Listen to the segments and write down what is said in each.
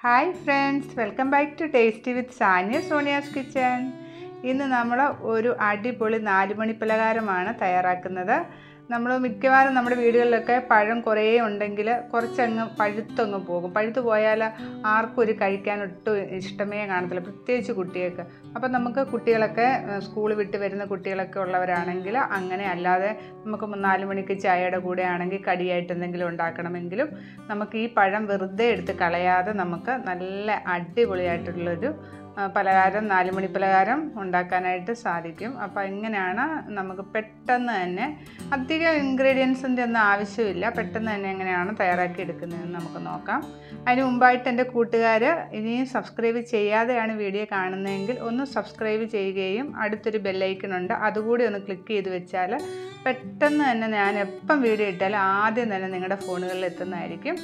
hi friends welcome back to tasty with Sania Sonia's kitchen ഇന്ന് നമ്മൾ ഒരു അടിപൊളി നാല് മണി പലഹാരമാണ് തയ്യാറാക്കുന്നത് നമ്മൾ മിക്കവാറും നമ്മുടെ വീടുകളിലൊക്കെ പഴം കുറേ ഉണ്ടെങ്കിൽ കുറച്ചങ്ങ് പഴുത്തങ്ങ് പോകും പഴുത്ത് പോയാൽ ആർക്കും ഒരു കഴിക്കാൻ ഒട്ടും ഇഷ്ടമേ കാണത്തില്ല പ്രത്യേകിച്ച് കുട്ടികൾക്ക് അപ്പം നമുക്ക് കുട്ടികളൊക്കെ സ്കൂൾ വിട്ട് വരുന്ന കുട്ടികളൊക്കെ ഉള്ളവരാണെങ്കിൽ അങ്ങനെ അല്ലാതെ നമുക്ക് നാല് മണിക്ക് ചായയുടെ കൂടെ ആണെങ്കിൽ കടിയായിട്ട് എന്തെങ്കിലും ഉണ്ടാക്കണമെങ്കിലും നമുക്ക് ഈ പഴം വെറുതെ എടുത്ത് കളയാതെ നമുക്ക് നല്ല അടിപൊളിയായിട്ടുള്ളൊരു ആ, പലഹാരം നാലുമണി പലഹാരം ഉണ്ടാക്കാനായിട്ട് സാധിക്കും അപ്പോൾ എങ്ങനെയാണ് നമുക്ക് പെട്ടെന്ന് തന്നെ അധികം ഇൻഗ്രീഡിയൻസിൻ്റെ ഒന്നും ആവശ്യമില്ല പെട്ടെന്ന് തന്നെ എങ്ങനെയാണ് തയ്യാറാക്കി എടുക്കുന്നതെന്ന് നമുക്ക് നോക്കാം അതിന് മുമ്പായിട്ട് എൻ്റെ കൂട്ടുകാർ ഇനിയും സബ്സ്ക്രൈബ് ചെയ്യാതെയാണ് വീഡിയോ കാണുന്നതെങ്കിൽ ഒന്ന് സബ്സ്ക്രൈബ് ചെയ്യുകയും അടുത്തൊരു ബെല്ലൈക്കൺ ഉണ്ട് അതുകൂടി ഒന്ന് ക്ലിക്ക് ചെയ്ത് വെച്ചാൽ പെട്ടെന്ന് തന്നെ ഞാൻ എപ്പം വീഡിയോ ഇട്ടാലും ആദ്യം തന്നെ നിങ്ങളുടെ ഫോണുകളിൽ എത്തുന്നതായിരിക്കും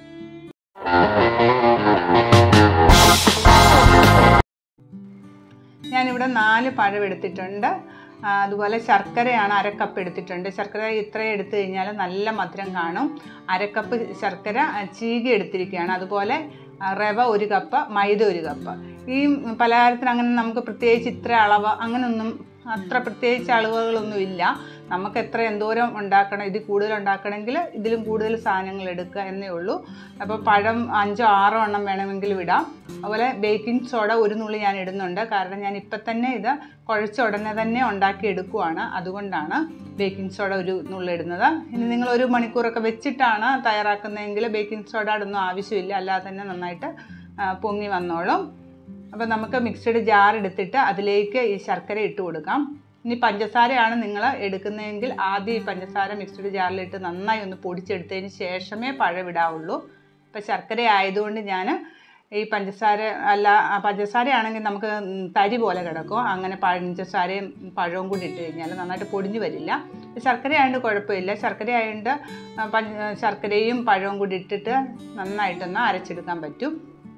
ഞാനിവിടെ നാല് പഴം എടുത്തിട്ടുണ്ട് ആ, അതുപോലെ ശർക്കരയാണ് അരക്കപ്പ് എടുത്തിട്ടുണ്ട് ശർക്കര ഇത്രയും എടുത്തു കഴിഞ്ഞാൽ നല്ല മധുരം കാണും അരക്കപ്പ് ശർക്കര ആ, ചീകി എടുത്തിരിക്കുകയാണ് അതുപോലെ ആ, റവ ഒരു കപ്പ് മൈദ ഒരു കപ്പ് ഈ പലഹാരത്തിന് അങ്ങനെ നമുക്ക് പ്രത്യേകിച്ച് ഇത്ര അളവ് അങ്ങനെയൊന്നും അത്ര പ്രത്യേകിച്ച് അളവുകളൊന്നും ഇല്ല നമുക്ക് എത്ര എന്തോരം ഉണ്ടാക്കണം ഇതിൽ കൂടുതൽ ഉണ്ടാക്കണമെങ്കിൽ ഇതിലും കൂടുതൽ സാധനങ്ങൾ എടുക്കുക എന്നേ ഉള്ളൂ അപ്പോൾ പഴം അഞ്ചോ ആറോ എണ്ണം വേണമെങ്കിൽ വിടാം അതുപോലെ ബേക്കിംഗ് സോഡ ഒരു നുള്ളി ഞാൻ ഇടുന്നുണ്ട് കാരണം ഞാൻ ഇപ്പം തന്നെ ഇത് കുഴച്ച ഉടനെ തന്നെ ഉണ്ടാക്കി എടുക്കുവാണ് അതുകൊണ്ടാണ് ബേക്കിംഗ് സോഡ ഒരു നുള്ളി ഇടുന്നത് ഇനി നിങ്ങൾ ഒരു മണിക്കൂറൊക്കെ വെച്ചിട്ടാണ് തയ്യാറാക്കുന്നതെങ്കിൽ ബേക്കിംഗ് സോഡ ഒന്നും ആവശ്യമില്ല അല്ലാതെ തന്നെ നന്നായിട്ട് ആ, പൊങ്ങി വന്നോളും അപ്പോൾ നമുക്ക് മിക്സഡ് ജാർ എടുത്തിട്ട് അതിലേക്ക് ഈ ശർക്കര ഇട്ട് കൊടുക്കാം ഇനി പഞ്ചസാരയാണ് നിങ്ങൾ എടുക്കുന്നതെങ്കിൽ ആദ്യം ഈ പഞ്ചസാര മിക്സഡ് ജാറിലിട്ട് നന്നായി ഒന്ന് പൊടിച്ചെടുത്തതിന് ശേഷമേ പഴം ഇടാവുള്ളൂ ഇപ്പോൾ ശർക്കര ആയതുകൊണ്ട് ഞാൻ ഈ പഞ്ചസാര അല്ല ആ പഞ്ചസാരയാണെങ്കിൽ നമുക്ക് ഉം തരി പോലെ കിടക്കും അങ്ങനെ പഞ്ചസാരയും പഴവും കൂടി ഇട്ട് കഴിഞ്ഞാൽ നന്നായിട്ട് പൊടിഞ്ഞു വരില്ല ശർക്കര ആയതുകൊണ്ട് കുഴപ്പമില്ല ശർക്കര ആയതുകൊണ്ട് ആ, പഞ്ച ശർക്കരയും പഴവും കൂടി ഇട്ടിട്ട് നന്നായിട്ടൊന്ന് അരച്ചെടുക്കാൻ പറ്റും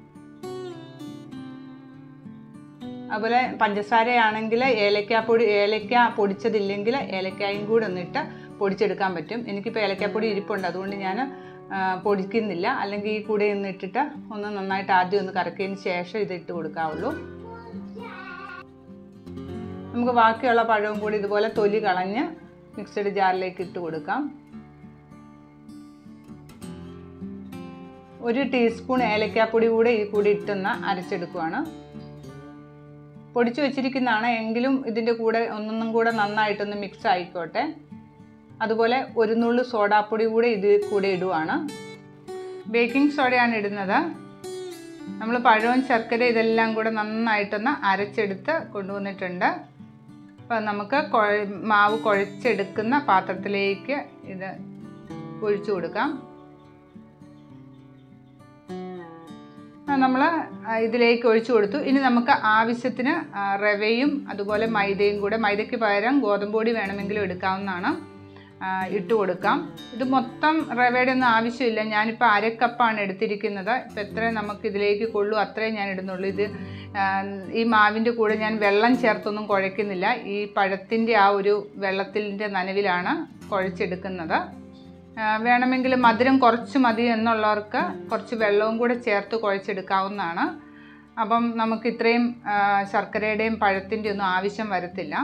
അതുപോലെ പഞ്ചസാരയാണെങ്കിൽ ഏലക്കാപ്പൊടി ഏലക്ക പൊടിച്ചതില്ലെങ്കിൽ ഏലക്കായും കൂടെ ഒന്നിട്ട് പൊടിച്ചെടുക്കാൻ പറ്റും എനിക്കിപ്പോൾ ഏലക്കാപ്പൊടി ഇരിപ്പുണ്ട് അതുകൊണ്ട് ഞാൻ ആ, പൊടിക്കുന്നില്ല അല്ലെങ്കിൽ ഈ കൂടെ ഒന്ന് ഇട്ടിട്ട് ഒന്ന് നന്നായിട്ട് ആദ്യം ഒന്ന് കറക്കിയതിന് ശേഷം ഇത് ഇട്ട് കൊടുക്കാവുള്ളൂ നമുക്ക് ബാക്കിയുള്ള പഴവും കൂടി ഇതുപോലെ തൊലി കളഞ്ഞ് മിക്സഡ് ജാറിലേക്ക് ഇട്ട് കൊടുക്കാം ഒരു ടീസ്പൂൺ ഏലക്കാപ്പൊടി കൂടെ ഈ കൂടി ഇട്ടൊന്ന് അരച്ചെടുക്കുവാണ് പൊടിച്ചു വെച്ചിരിക്കുന്നതാണ് എങ്കിലും ഇതിൻ്റെ കൂടെ ഒന്നൊന്നും കൂടെ നന്നായിട്ടൊന്ന് മിക്സ് ആയിക്കോട്ടെ അതുപോലെ ഒരു നുള്ളു സോഡാപ്പൊടി കൂടെ ഇതിൽ കൂടെ ഇടുവാണ് ബേക്കിംഗ് സോഡയാണ് ഇടുന്നത് നമ്മൾ പഴവും ശർക്കര ഇതെല്ലാം കൂടെ നന്നായിട്ടൊന്ന് അരച്ചെടുത്ത് കൊണ്ടുവന്നിട്ടുണ്ട് അപ്പോൾ നമുക്ക് കുഴ മാവ് കുഴച്ചെടുക്കുന്ന പാത്രത്തിലേക്ക് ഇത് ഒഴിച്ചു കൊടുക്കാം നമ്മൾ ഇതിലേക്ക് ഒഴിച്ചു കൊടുത്തു ഇനി നമുക്ക് ആവശ്യത്തിന് ആ, റവയും അതുപോലെ മൈദയും കൂടെ മൈദയ്ക്ക് പകരം ഗോതമ്പ് പൊടി വേണമെങ്കിലും എടുക്കാവുന്നതാണ് ആ, ഇട്ട് കൊടുക്കാം ഇത് മൊത്തം റവയുടെ ഒന്നും ആവശ്യമില്ല ഞാനിപ്പോൾ അരക്കപ്പാണ് എടുത്തിരിക്കുന്നത് ഇപ്പം എത്ര നമുക്ക് ഇതിലേക്ക് കൊള്ളൂ അത്രയും ഞാൻ ഇടുന്നുള്ളൂ ഇത് ആ, ഈ മാവിൻ്റെ കൂടെ ഞാൻ വെള്ളം ചേർത്തൊന്നും കുഴയ്ക്കുന്നില്ല ഈ പഴത്തിൻ്റെ ആ ഒരു വെള്ളത്തിൻ്റെ നനവിലാണ് കുഴച്ചെടുക്കുന്നത് ആ, വേണമെങ്കിൽ മധുരം കുറച്ച് മതി എന്നുള്ളവർക്ക് കുറച്ച് വെള്ളവും കൂടെ ചേർത്ത് കുഴച്ചെടുക്കാവുന്നതാണ് അപ്പം നമുക്ക് ഇത്രയും ആ, ശർക്കരയുടെയും പഴത്തിൻ്റെ ഒന്നും ആവശ്യം വരത്തില്ല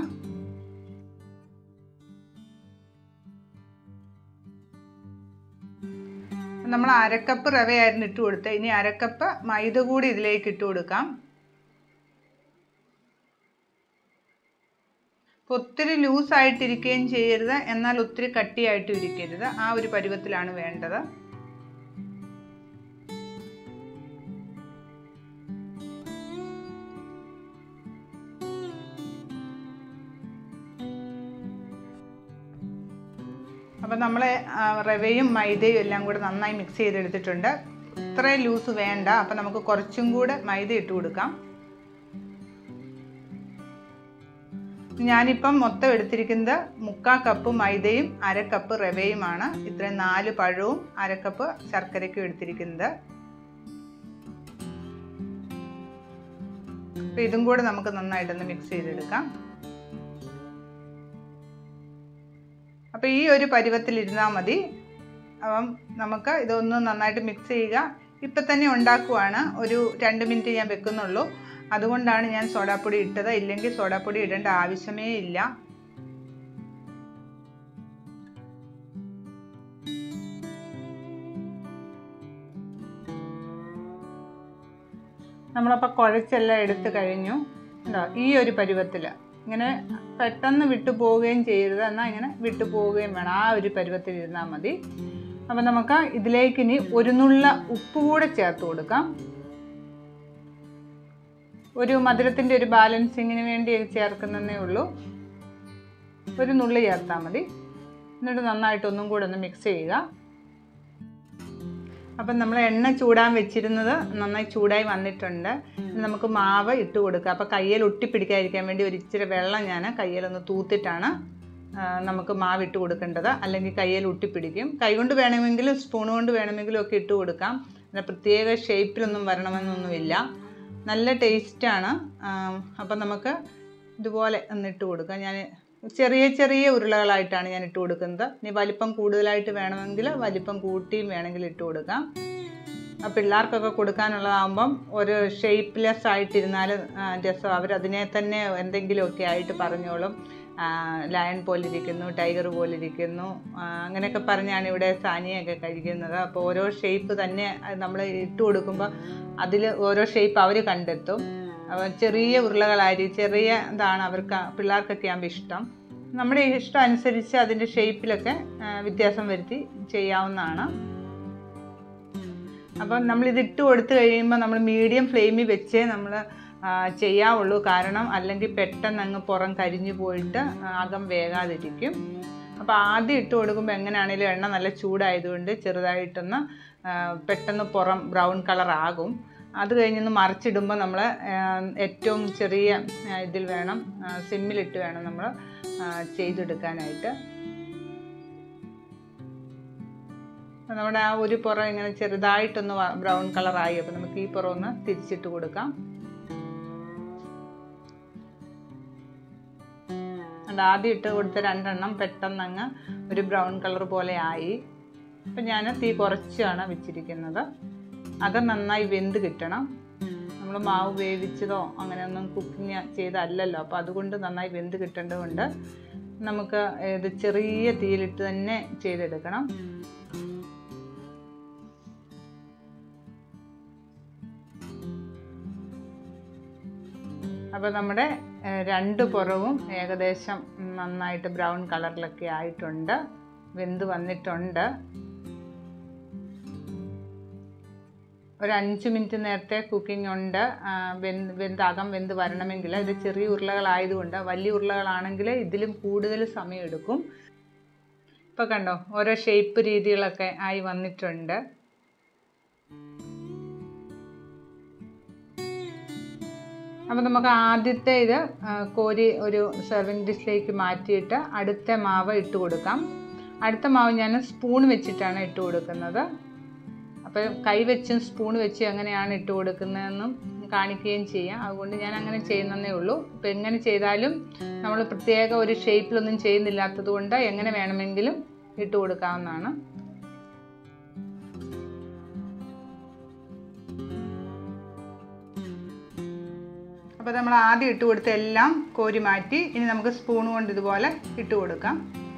നമ്മൾ അരക്കപ്പ് റവയായിരുന്നു ഇട്ട് കൊടുത്തത് ഇനി അരക്കപ്പ് മൈദ കൂടി ഇതിലേക്ക് ഇട്ട് കൊടുക്കാം അപ്പോൾ ഒത്തിരി ലൂസായിട്ടിരിക്കുകയും ചെയ്യരുത് എന്നാൽ ഒത്തിരി കട്ടിയായിട്ടും ഇരിക്കരുത് ആ ഒരു പരുവത്തിലാണ് വേണ്ടത് അപ്പം നമ്മൾ റവയും മൈദയും എല്ലാം കൂടെ നന്നായി മിക്സ് ചെയ്തെടുത്തിട്ടുണ്ട് ഇത്രയും ലൂസ് വേണ്ട അപ്പം നമുക്ക് കുറച്ചും കൂടെ മൈദ ഇട്ട് കൊടുക്കാം ഞാനിപ്പം മൊത്തം എടുത്തിരിക്കുന്നത് മുക്കാ കപ്പ് മൈദയും അര കപ്പ് റവയുമാണ് ഇത്രയും നാല് പഴവും അര കപ്പ് ശർക്കരയ്ക്കും എടുത്തിരിക്കുന്നത് അപ്പം ഇതും കൂടെ നമുക്ക് നന്നായിട്ടൊന്ന് മിക്സ് ചെയ്തെടുക്കാം അപ്പോൾ ഈ ഒരു പരുവത്തിൽ ഇരുന്നാൽ മതി അപ്പം നമുക്ക് ഇതൊന്ന് നന്നായിട്ട് മിക്സ് ചെയ്യുക ഇപ്പം തന്നെ ഉണ്ടാക്കുവാണ് ഒരു രണ്ട് മിനിറ്റ് ഞാൻ വെക്കുന്നുള്ളൂ അതുകൊണ്ടാണ് ഞാൻ സോഡാപ്പൊടി ഇട്ടത് ഇല്ലെങ്കിൽ സോഡാപ്പൊടി ഇടേണ്ട ആവശ്യമേ ഇല്ല നമ്മളപ്പോൾ കുഴച്ചെല്ലാം എടുത്ത് കഴിഞ്ഞു എന്താ ഈ ഒരു പരുവത്തിൽ ഇങ്ങനെ പെട്ടെന്ന് വിട്ടു പോവുകയും ചെയ്യരുത് എന്നാൽ ഇങ്ങനെ വിട്ടു പോവുകയും വേണം ആ ഒരു പരുവത്തിൽ ഇരുന്നാൽ മതി അപ്പം നമുക്ക് ഇതിലേക്ക് ഇനി ഒരു നുള്ള ഉപ്പ് കൂടെ ചേർത്ത് കൊടുക്കാം ഒരു മധുരത്തിൻ്റെ ഒരു ബാലൻസിങ്ങിന് വേണ്ടി ചേർക്കുന്നതേ ഉള്ളൂ ഒരു നുള്ളി ചേർത്താൽ മതി എന്നിട്ട് നന്നായിട്ട് ഒന്നും കൂടെ ഒന്ന് മിക്സ് ചെയ്യുക അപ്പം നമ്മൾ എണ്ണ ചൂടാൻ വെച്ചിരുന്നത് നന്നായി ചൂടായി വന്നിട്ടുണ്ട് ഇനി നമുക്ക് മാവ് ഇട്ട് കൊടുക്കുക അപ്പോൾ കയ്യിൽ ഒട്ടിപ്പിടിക്കാതിരിക്കാൻ വേണ്ടി ഒരു ഇച്ചിരി വെള്ളം ഞാൻ കയ്യിലൊന്ന് തൂത്തിട്ടാണ് ആ, നമുക്ക് മാവ് ഇട്ട് കൊടുക്കേണ്ടത് അല്ലെങ്കിൽ കയ്യിൽ ഒട്ടിപ്പിടിക്കും കൈ കൊണ്ട് വേണമെങ്കിലും സ്പൂൺ കൊണ്ട് വേണമെങ്കിലും ഒക്കെ ഇട്ട് കൊടുക്കാം പിന്നെ പ്രത്യേക ഷേപ്പിലൊന്നും വരണമെന്നൊന്നുമില്ല നല്ല ടേസ്റ്റാണ് അപ്പം നമുക്ക് ഇതുപോലെ ഒന്ന് ഇട്ട് കൊടുക്കാം ഞാൻ ചെറിയ ചെറിയ ഉരുളകളായിട്ടാണ് ഞാൻ ഇട്ട് കൊടുക്കുന്നത് ഇനി വലിപ്പം കൂടുതലായിട്ട് വേണമെങ്കിൽ വലിപ്പം കൂട്ടിയും വേണമെങ്കിൽ ഇട്ട് കൊടുക്കാം ആ പിള്ളേർക്കൊക്കെ കൊടുക്കാനുള്ളതാകുമ്പം ഒരു ഷേപ്പ്ലെസ് ആയിട്ടിരുന്നാൽ രസം അവരതിനെ തന്നെ എന്തെങ്കിലുമൊക്കെ ആയിട്ട് പറഞ്ഞോളും ലയൺ പോലിരിക്കുന്നു ടൈഗർ പോലിരിക്കുന്നു ആ, അങ്ങനെയൊക്കെ പറഞ്ഞാണ് ഇവിടെ സാനിയൊക്കെ കഴിക്കുന്നത് അപ്പോൾ ഓരോ ഷേപ്പ് തന്നെ നമ്മൾ ഇട്ട് കൊടുക്കുമ്പോൾ അതിൽ ഓരോ ഷേപ്പ് അവർ കണ്ടെത്തും അപ്പോൾ ചെറിയ ഉരുളകളായിരിക്കും ചെറിയ ഇതാണ് അവർക്ക് പിള്ളേർക്കൊക്കെ ആകുമ്പോൾ ഇഷ്ടം നമ്മുടെ ഇഷ്ടം അനുസരിച്ച് അതിൻ്റെ ഷേപ്പിലൊക്കെ ആ, വ്യത്യാസം വരുത്തി ചെയ്യാവുന്നതാണ് അപ്പം നമ്മൾ ഇത് ഇട്ട് കൊടുത്തു കഴിയുമ്പോൾ നമ്മൾ മീഡിയം ഫ്ലെയിമിൽ വെച്ചേ നമ്മൾ ചെയ്യാവുള്ളൂ കാരണം അല്ലെങ്കിൽ പെട്ടെന്ന് അങ്ങ് പുറം കരിഞ്ഞു പോയിട്ട് ആ, അകം വേകാതിരിക്കും അപ്പോൾ ആദ്യം ഇട്ട് കൊടുക്കുമ്പോൾ എങ്ങനെയാണെങ്കിലും എണ്ണ നല്ല ചൂടായതുകൊണ്ട് ചെറുതായിട്ടൊന്ന് ആ, പെട്ടെന്ന് പുറം ബ്രൗൺ കളർ ആകും അത് കഴിഞ്ഞൊന്ന് മറിച്ചിടുമ്പോൾ നമ്മൾ ഏറ്റവും ചെറിയ ആ, ഇതിൽ വേണം ആ, സിമ്മിലിട്ട് വേണം നമ്മൾ ചെയ്തെടുക്കാനായിട്ട് അപ്പോൾ നമ്മുടെ ആ ഒരു പുറം ഇങ്ങനെ ചെറുതായിട്ടൊന്ന് ബ്രൗൺ കളറായി അപ്പോൾ നമുക്ക് ഈ പുറം ഒന്ന് തിരിച്ചിട്ട് കൊടുക്കാം അത് ആദ്യം ഇട്ട് കൊടുത്ത രണ്ടെണ്ണം പെട്ടെന്ന് അങ്ങ് ഒരു ബ്രൗൺ കളർ പോലെ ആയി അപ്പം ഞാൻ തീ കുറച്ചാണ് വെച്ചിരിക്കുന്നത് അകം നന്നായി വെന്ത് കിട്ടണം നമ്മൾ മാവ് വേവിച്ചതോ അങ്ങനെയൊന്നും കുക്കിങ് ചെയ്തല്ലല്ലോ അപ്പോൾ അതുകൊണ്ട് നന്നായി വെന്ത് കിട്ടേണ്ടതുകൊണ്ട് നമുക്ക് ഇത് ചെറിയ തീയിലിട്ട് തന്നെ ചെയ്തെടുക്കണം അപ്പോൾ നമ്മുടെ ഏഹ്, രണ്ട് പുറവും ഏകദേശം നന്നായിട്ട് ബ്രൗൺ കളറിലൊക്കെ ആയിട്ടുണ്ട് വെന്ത് വന്നിട്ടുണ്ട് ഒരു അഞ്ച് മിനിറ്റ് നേരത്തെ കുക്കിംഗ് ഉണ്ട് ആ, വെന്ത് വെന്ത് അകം വെന്ത് വരണമെങ്കിൽ ഇത് ചെറിയ ഉരുളകളായതുകൊണ്ട് വലിയ ഉരുളകളാണെങ്കിൽ ഇതിലും കൂടുതൽ സമയം എടുക്കും ഇപ്പോൾ കണ്ടോ ഓരോ ഷേപ്പ് രീതികളൊക്കെ ആയി വന്നിട്ടുണ്ട് അപ്പോൾ നമുക്ക് ആദ്യത്തെ ഇത് ആ, കോരി ഒരു സെർവിങ് ഡിഷിലേക്ക് മാറ്റിയിട്ട് അടുത്ത മാവ് ഇട്ട് കൊടുക്കാം അടുത്ത മാവ് ഞാൻ സ്പൂൺ വെച്ചിട്ടാണ് ഇട്ട് കൊടുക്കുന്നത് അപ്പോൾ കൈ വെച്ചും സ്പൂൺ വെച്ചും എങ്ങനെയാണ് ഇട്ട് കൊടുക്കുന്നതെന്നും കാണിക്കുകയും ചെയ്യാം അതുകൊണ്ട് ഞാൻ അങ്ങനെ ചെയ്യുന്നതേ ഉള്ളൂ ഇപ്പോൾ എങ്ങനെ ചെയ്താലും നമ്മൾ പ്രത്യേക ഒരു ഷേപ്പിലൊന്നും ചെയ്യുന്നില്ലാത്തത് കൊണ്ട് എങ്ങനെ വേണമെങ്കിലും ഇട്ട് കൊടുക്കാവുന്നതാണ് അപ്പോൾ നമ്മൾ ആദ്യം ഇട്ട് കൊടുത്ത എല്ലാം കോരി മാറ്റി ഇനി നമുക്ക് സ്പൂൺ കൊണ്ട് ഇതുപോലെ ഇട്ട് കൊടുക്കാം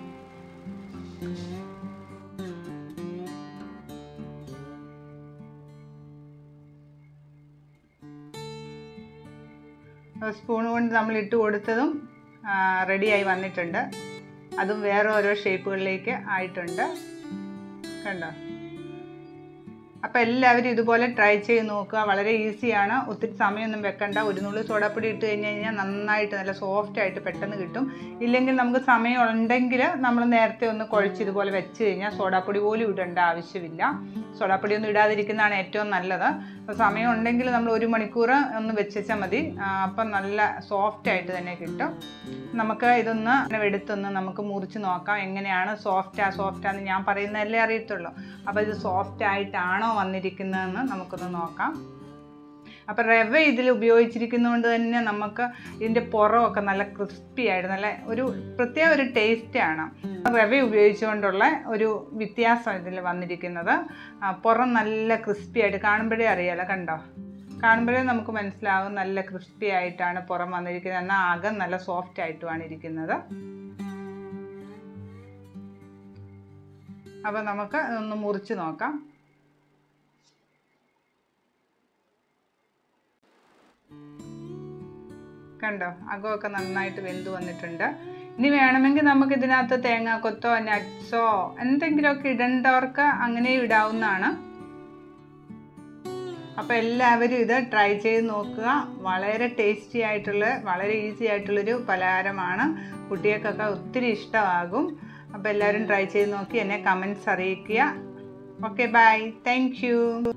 സ്പൂൺ കൊണ്ട് നമ്മൾ ഇട്ട് കൊടുത്തതും റെഡിയായി വന്നിട്ടുണ്ട് അതും വേറെ ഓരോ ഷേപ്പുകളിലേക്ക് ആയിട്ടുണ്ട് കണ്ടോ അപ്പോൾ എല്ലാവരും ഇതുപോലെ ട്രൈ ചെയ്ത് നോക്കുക വളരെ ഈസിയാണ് ഒത്തിരി സമയമൊന്നും വെക്കണ്ട ഒരു നുള്ളി സോഡാപ്പൊടി ഇട്ട് കഴിഞ്ഞ് കഴിഞ്ഞാൽ നന്നായിട്ട് നല്ല സോഫ്റ്റ് ആയിട്ട് പെട്ടെന്ന് കിട്ടും ഇല്ലെങ്കിൽ നമുക്ക് സമയം ഉണ്ടെങ്കിൽ നമ്മൾ നേരത്തെ ഒന്ന് കുഴച്ച് ഇതുപോലെ വെച്ച് കഴിഞ്ഞാൽ സോഡാപ്പൊടി പോലും ഇടേണ്ട ആവശ്യമില്ല സോഡാപ്പൊടി ഒന്നും ഇടാതിരിക്കുന്നതാണ് ഏറ്റവും നല്ലത് അപ്പോൾ സമയം ഉണ്ടെങ്കിൽ നമ്മൾ ഒരു മണിക്കൂർ ഒന്ന് വെച്ചാൽ മതി ആ, അപ്പം നല്ല സോഫ്റ്റ് ആയിട്ട് തന്നെ കിട്ടും നമുക്ക് ഇതൊന്ന് ഇങ്ങനെ എടുത്തൊന്ന് നമുക്ക് മുറിച്ച് നോക്കാം എങ്ങനെയാണ് സോഫ്റ്റാ സോഫ്റ്റാന്ന് ഞാൻ പറയുന്നതല്ലേ അറിയത്തുള്ളൂ അപ്പോൾ ഇത് സോഫ്റ്റ് ആയിട്ടാണോ വന്നിരിക്കുന്നതെന്ന് നമുക്കൊന്ന് നോക്കാം അപ്പോൾ റവ ഇതിൽ ഉപയോഗിച്ചിരിക്കുന്നതുകൊണ്ട് തന്നെ നമുക്ക് ഇതിൻ്റെ പുറമൊക്കെ നല്ല ക്രിസ്പി ആയിട്ട് നല്ല ഒരു പ്രത്യേക ഒരു ടേസ്റ്റാണ് റവ ഉപയോഗിച്ചുകൊണ്ടുള്ള ഒരു വ്യത്യാസം ഇതിൽ വന്നിരിക്കുന്നത് ആ, പുറം നല്ല ക്രിസ്പി ആയിട്ട് കാണുമ്പോഴേ അറിയാലോ കണ്ടോ കാണുമ്പോഴേ നമുക്ക് മനസ്സിലാവും നല്ല ക്രിസ്പി ആയിട്ടാണ് പുറം വന്നിരിക്കുന്നത് എന്നാൽ അകം നല്ല സോഫ്റ്റ് ആയിട്ടുമാണ് ഇരിക്കുന്നത് അപ്പോൾ നമുക്ക് ഒന്ന് മുറിച്ച് നോക്കാം കണ്ടോ അകമൊക്കെ നന്നായിട്ട് വെന്ത് വന്നിട്ടുണ്ട് ഇനി വേണമെങ്കിൽ നമുക്ക് ഇതിനകത്ത് തേങ്ങാക്കൊത്തോ നട്ട്സോ എന്തെങ്കിലുമൊക്കെ ഇടേണ്ടവർക്ക് അങ്ങനെയും ഇടാവുന്നതാണ് അപ്പോൾ എല്ലാവരും ഇത് ട്രൈ ചെയ്ത് നോക്കുക വളരെ ടേസ്റ്റി ആയിട്ടുള്ള വളരെ ഈസി ആയിട്ടുള്ളൊരു പലഹാരമാണ് കുട്ടികൾക്കൊക്കെ ഒത്തിരി ഇഷ്ടമാകും അപ്പോൾ എല്ലാവരും ട്രൈ ചെയ്ത് നോക്കി എന്നെ കമൻറ്റ്സ് അറിയിക്കുക ഓക്കെ ബൈ താങ്ക് യു